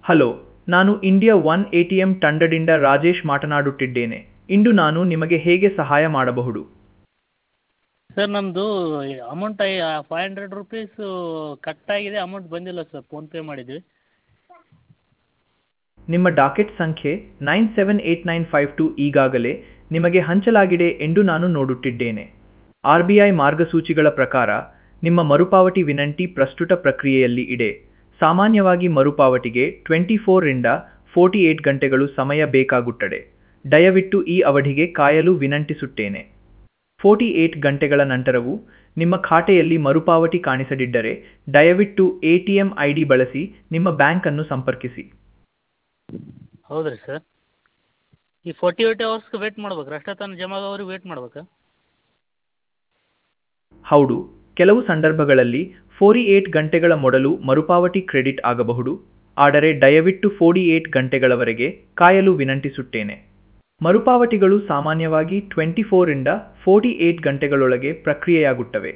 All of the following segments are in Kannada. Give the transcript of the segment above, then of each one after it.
ಹಲೋ ನಾನು India one A T M ತಂಡದಿಂದ ರಾಜೇಶ್ ಮಾತನಾಡುತ್ತಿದ್ದೇನೆ ಇಂದು ನಾನು ನಿಮಗೆ ಹೇಗೆ ಸಹಾಯ ಮಾಡಬಹುದು ಸರ್ ನಮ್ಮದು ಅಮೌಂಟ್ ಫೈವ್ ಹಂಡ್ರೆಡ್ ರುಪೀಸು ಕಟ್ಟಾಗಿದೆ ಅಮೌಂಟ್ ಬಂದಿಲ್ಲ ಸರ್ ಫೋನ್ಪೇ ಮಾಡಿದ್ವಿ ನಿಮ್ಮ ಡಾಕೆಟ್ ಸಂಖ್ಯೆ nine seven eight nine five two ಈಗಾಗಲೇ ನಿಮಗೆ ಹಂಚಲಾಗಿದೆ ಎಂದು ನಾನು ನೋಡುತ್ತಿದ್ದೇನೆ ಆರ್ ಬಿ ಐ ಮಾರ್ಗಸೂಚಿಗಳ ಪ್ರಕಾರ ನಿಮ್ಮ ಮರುಪಾವತಿ ವಿನಂತಿ ಪ್ರಸ್ತುತ ಪ್ರಕ್ರಿಯೆಯಲ್ಲಿ ಇದೆ ಸಾಮಾನ್ಯವಾಗಿ ಮರುಪಾವತಿಗೆ ಟ್ವೆಂಟಿ ಫೋರಿಂದ ಫೋರ್ಟಿ ಏಟ್ ಗಂಟೆಗಳು ಸಮಯ ಬೇಕಾಗುತ್ತದೆ ದಯವಿಟ್ಟು ಈ ಅವಧಿಗೆ ಕಾಯಲು ವಿನಂತಿಸುತ್ತೇನೆ ಫೋರ್ಟಿ ಏಟ್ ಗಂಟೆಗಳ ನಂತರವೂ ನಿಮ್ಮ ಖಾತೆಯಲ್ಲಿ ಮರುಪಾವತಿ ಕಾಣಿಸದಿದ್ದರೆ ದಯವಿಟ್ಟು A T M I D ಬಳಸಿ ನಿಮ್ಮ ಬ್ಯಾಂಕನ್ನು ಸಂಪರ್ಕಿಸಿ ಹೌದ್ರಿ ಸರ್ ಈ ಫೋರ್ಟಿ ಏಯ್ಟ್ ಅವರ್ಸ್ಗೆ ವೇಟ್ ಮಾಡ್ಬೇಕು ಅಷ್ಟೇ ತಾನು ಜಮಾ ಆಗೋವರೆಗೆ ವೇಟ್ ಮಾಡ್ಬೇಕಾ ಹೌದು ಕೆಲವು ಸಂದರ್ಭಗಳಲ್ಲಿ ಫೋರ್ಟಿ ಏಟ್ ಗಂಟೆಗಳ ಮೊದಲು ಮರುಪಾವತಿ ಕ್ರೆಡಿಟ್ ಆಗಬಹುದು ಆದರೆ ದಯವಿಟ್ಟು ಫೋರ್ಟಿ ಏಟ್ ಗಂಟೆಗಳವರೆಗೆ ಕಾಯಲು ವಿನಂತಿಸುತ್ತೇನೆ ಮರುಪಾವತಿಗಳು ಸಾಮಾನ್ಯವಾಗಿ ಟ್ವೆಂಟಿ ಫೋರಿಂದ ಫೋರ್ಟಿ ಏಟ್ ಗಂಟೆಗಳೊಳಗೆ ಪ್ರಕ್ರಿಯೆಯಾಗುತ್ತವೆ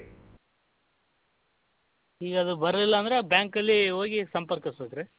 ಈಗ ಅದು ಬರಲಿಲ್ಲ ಅಂದರೆ ಬ್ಯಾಂಕಲ್ಲಿ ಹೋಗಿ ಸಂಪರ್ಕಿಸ್ಬೇಕು ರೀ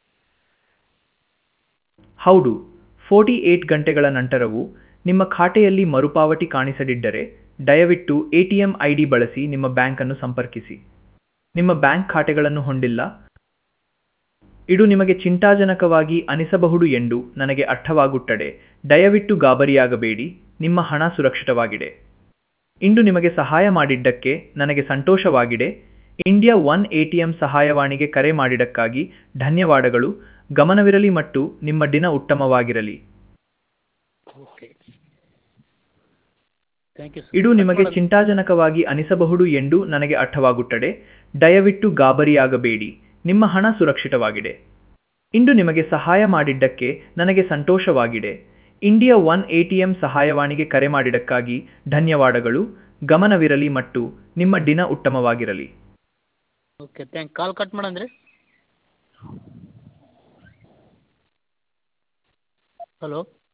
ಹೌದು ಫೋರ್ಟಿ ಏಟ್ ಗಂಟೆಗಳ ನಂತರವೂ ನಿಮ್ಮ ಖಾತೆಯಲ್ಲಿ ಮರುಪಾವತಿ ಕಾಣಿಸದಿದ್ದರೆ ದಯವಿಟ್ಟು A T M I D ಬಳಸಿ ನಿಮ್ಮ ಬ್ಯಾಂಕನ್ನು ಸಂಪರ್ಕಿಸಿ ನಿಮ್ಮ ಬ್ಯಾಂಕ್ ಖಾತೆಗಳನ್ನು ಹೊಂದಿಲ್ಲ ಇದು ನಿಮಗೆ ಚಿಂತಾಜನಕವಾಗಿ ಅನಿಸಬಹುದು ಎಂದು ನನಗೆ ಅರ್ಥವಾಗುತ್ತದೆ ದಯವಿಟ್ಟು ಗಾಬರಿಯಾಗಬೇಡಿ ನಿಮ್ಮ ಹಣ ಸುರಕ್ಷಿತವಾಗಿದೆ ಇಂದು ನಿಮಗೆ ಸಹಾಯ ಮಾಡಿದ್ದಕ್ಕೆ ನನಗೆ ಸಂತೋಷವಾಗಿದೆ India one A T M ಸಹಾಯವಾಣಿಗೆ ಕರೆ ಮಾಡಿದ್ದಕ್ಕಾಗಿ ಧನ್ಯವಾದಗಳು ಗಮನವಿರಲಿ ಮತ್ತು ನಿಮ್ಮ ದಿನ ಉತ್ತಮವಾಗಿರಲಿ ಓಕೆ ಥ್ಯಾಂಕ್ ಯು ಇದು ನಿಮಗೆ ಚಿಂತಾಜನಕವಾಗಿ ಅನಿಸಬಹುದು ಎಂದು ನನಗೆ ಅರ್ಥವಾಗುತ್ತದೆ ದಯವಿಟ್ಟು ಗಾಬರಿಯಾಗಬೇಡಿ ನಿಮ್ಮ ಹಣ ಸುರಕ್ಷಿತವಾಗಿದೆ ಇಂದು ನಿಮಗೆ ಸಹಾಯ ಮಾಡಿದ್ದಕ್ಕೆ ನನಗೆ ಸಂತೋಷವಾಗಿದೆ India one A T M ಸಹಾಯವಾಣಿಗೆ ಕರೆ ಮಾಡಿದ್ದಕ್ಕಾಗಿ ಧನ್ಯವಾದಗಳು ಗಮನವಿರಲಿ ಮತ್ತು ನಿಮ್ಮ ದಿನ ಉತ್ತಮವಾಗಿರಲಿ ಓಕೆ ಥ್ಯಾಂಕ್ ಕಾಲ್ ಕಟ್ ಮಾಡಂದ್ರಿ ಹಲೋ